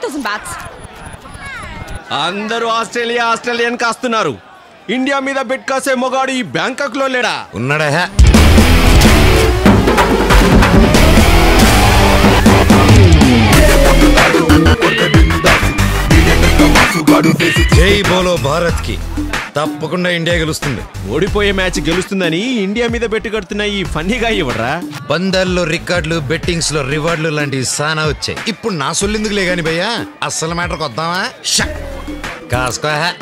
Thousand bets అందరూ Australia Australian కాస్తున్నారు India మీద బెట్ కాసే మొగాడు ఈ బ్యాంకాక్ లో లేడా ఉన్నాడా హే? జై బోలో భారత్ కి తప్పకుండా ఇండియా గెలుస్తుంది ఓడిపోయే మ్యాచ్ గెలుస్తుందని ఇండియా మీద బెట్టు కడుతున్న ఈ ఫన్నీగా ఇవ్వడరా పందాల్లో రికార్డులు బెట్టింగ్స్ లో రివార్డులు లాంటివి సానా వచ్చాయి ఇప్పుడు నా సొల్లెందుకులే గాని భయ్యా అస్సలు మ్యాటర్కి వద్దామా షా. కాసుకో హే.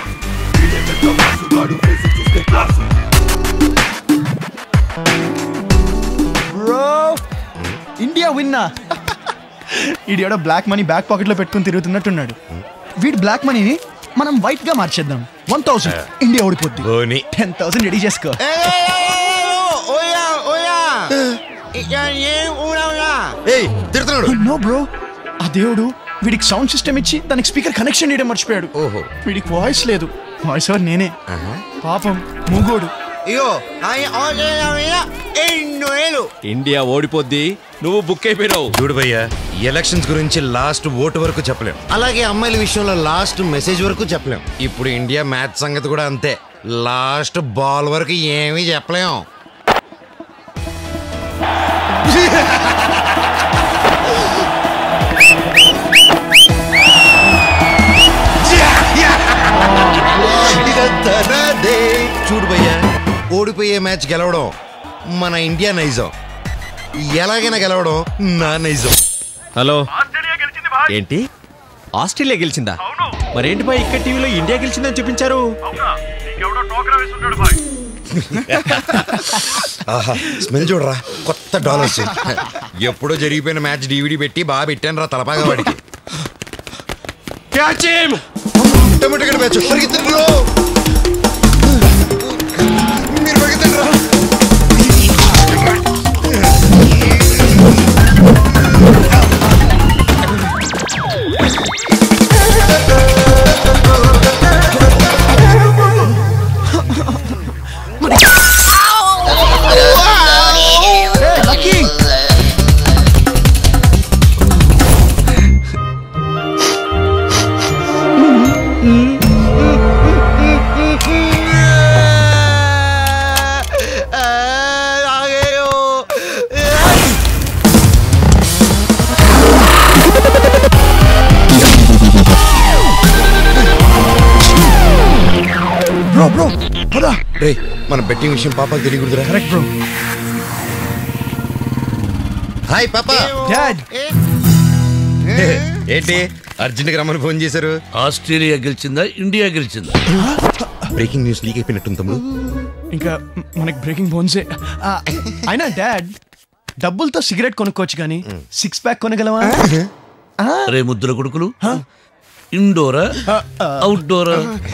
బ్రో ఇండియా విన్నా ఈడేడో బ్లాక్ మనీ బ్యాక్ పాకెట్ లో పెట్టుకుని తిరుగుతున్నట్టున్నాడు వీడి బ్లాక్ మనీని మనం వైట్ గా మార్చేద్దాం వన్ థౌసండ్ ఇండియా ఓడిపోద్ది ధోని టెన్ థౌసండ్ రెడీ చేసుకో ఏయ్ తిడుతున్నాడు నో బ్రో ఆ దేవుడు వీడికి సౌండ్ సిస్టమ్ ఇచ్చి దానికి స్పీకర్ కనెక్షన్ చేయడం మర్చిపోయాడు ఓహో వీడికి వాయిస్ లేదు వాయిస్ ఓవర్ నేనే పాపం మూగోడు ఇండియా ఓడిపోద్ది నువ్వు బుక్ అయిపోయినావు చూడు భయ్యా ఎలక్షన్స్ గురించి లాస్ట్ ఓటు వరకు చెప్పలేం అలాగే అమ్మాయిల విషయంలో లాస్ట్ మెసేజ్ వరకు చెప్పలేం ఇప్పుడు ఇండియా మ్యాచ్ సంగతి కూడా అంతే లాస్ట్ బాల్ వరకు ఏమీ చెప్పలేం చూడు భయ్యా ఓడిపోయే మ్యాచ్ గెలవడం మన ఇండియా నైజం ఎలాగైనా గెలవడం నా నైజం హలో ఏంటి ఆస్ట్రేలియా గెలిచిందా మరేంటి బాయ్ ఇక్కడ టీవీలో ఇండియా గెలిచిందని చూపించారు ఆహా స్మెల్ చూడరా కొత్త డాలర్స్ ఎప్పుడో జరిగిపోయిన మ్యాచ్ డివిడి పెట్టి బాగా పెట్టాను రా తలపాగా వాడికి క్యాచ్ హిమ్ టమాటో గడ్డ మ్యాచ్ పరిగెత్తండి బ్రో మీరు పరిగెత్తండి రా లక్కీ బ్రో బ్రో పదా రే మన బెట్టింగ్ విషయం పాపకి తెలియకూడదురా కరెక్ట్ బ్రో హాయ్ పాప డాడ్ ఏంటి అర్జెంట్ గా రమ్మని ఫోన్ చేశారు ఆస్ట్రేలియా గెలిచిందా ఇండియా గెలిచిందా బ్రేకింగ్ న్యూస్ లీక్ అయిపోయినట్టుంది తమ్ముడు ఇంకా మనకి బ్రేకింగ్ బోన్సే ఆ, అయినా డాడ్ డబ్బులతో సిగరెట్ కొనుక్కోవచ్చు కానీ సిక్స్ ప్యాక్ కొనగలవా రే ముద్దుల కొడుకులు ఇండోరా అవుట్డోరా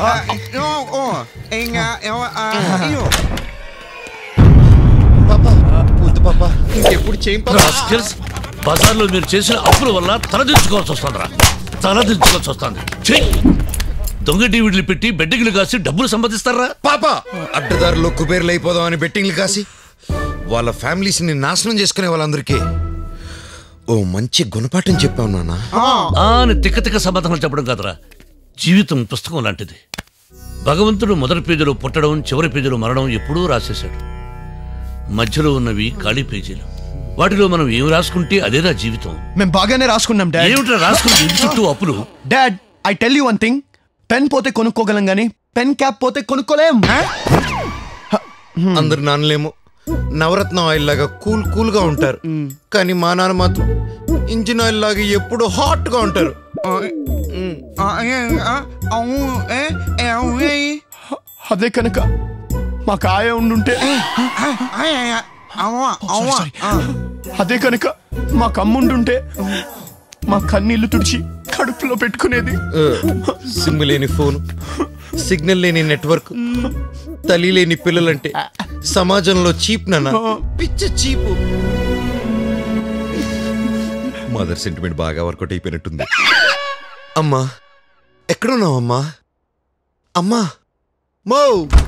పాప వద్దు పాప ఇంకెప్పుడు చేయం పాప రాస్కెల్స్ బజార్లో మీరు చేసిన అప్పుల వల్ల తలదించుకోవాల్సి వస్తుందిరా తలదించుకోవాల్సి వస్తుంది ఛీ! దొంగ టీవీలు పెట్టి బెడ్డింగ్లు కాసి డబ్బులు సంపాదిస్తారా పాప అడ్డదారులో కుబేర్లు అయిపోదాం అని బెట్టింగ్లు కాసి వాళ్ళ ఫ్యామిలీస్ ని నాశనం చేసుకునే వాళ్ళందరికీ ఓ మంచి గుణపాఠం చెప్పావు నాన్న ఆ అని తిక్క తిక్క సమాధానం చెప్పడం కాదురా జీవితం పుస్తకం లాంటిది భగవంతుడు మొదటి పేజీలో పుట్టడం చివరి పేజీలో మరణం ఎప్పుడూ రాసేశాడు మధ్యలో ఉన్నవి ఖాళీ పేజీలు వాటిలో మనం ఏం రాసుకుంటే అదేరా జీవితం మేము బాగానే రాసుకున్నాం డాడ్ ఏమిట్రా రాసుకుని ఇంటి చుట్టూ అప్పులు dad I tell you one thing pen పోతే కొనుక్కోగలం గానీ పెన్ క్యాప్ పోతే కొనుక్కోలేం అందరు నాన్నలేమో నవరత్నం ఆయిల్ లాగా కూల్ కూల్ గా ఉంటారు కానీ మా నాన్న మాత్రం ఇంజిన్ ఆయిల్ లాగా ఎప్పుడు హాట్ గా ఉంటారు అదే కనుక మా కాయ ఉండుంటే Sorry, sorry. అదే కనుక మా కమ్ముండుంటే మా కన్నీళ్లు తుడిచి కడుపులో పెట్టుకునేది సిమ్ లేని ఫోన్ సిగ్నల్ లేని నెట్వర్క్ తల్లి లేని పిల్లలంటే సమాజంలో చీప్ నాన్న పిచ్చ చీపు మదర్ సెంటిమెంట్ బాగా వర్కౌట్ అయిపోయినట్టుంది అమ్మా ఎక్కడున్నావు అమ్మా అమ్మా మో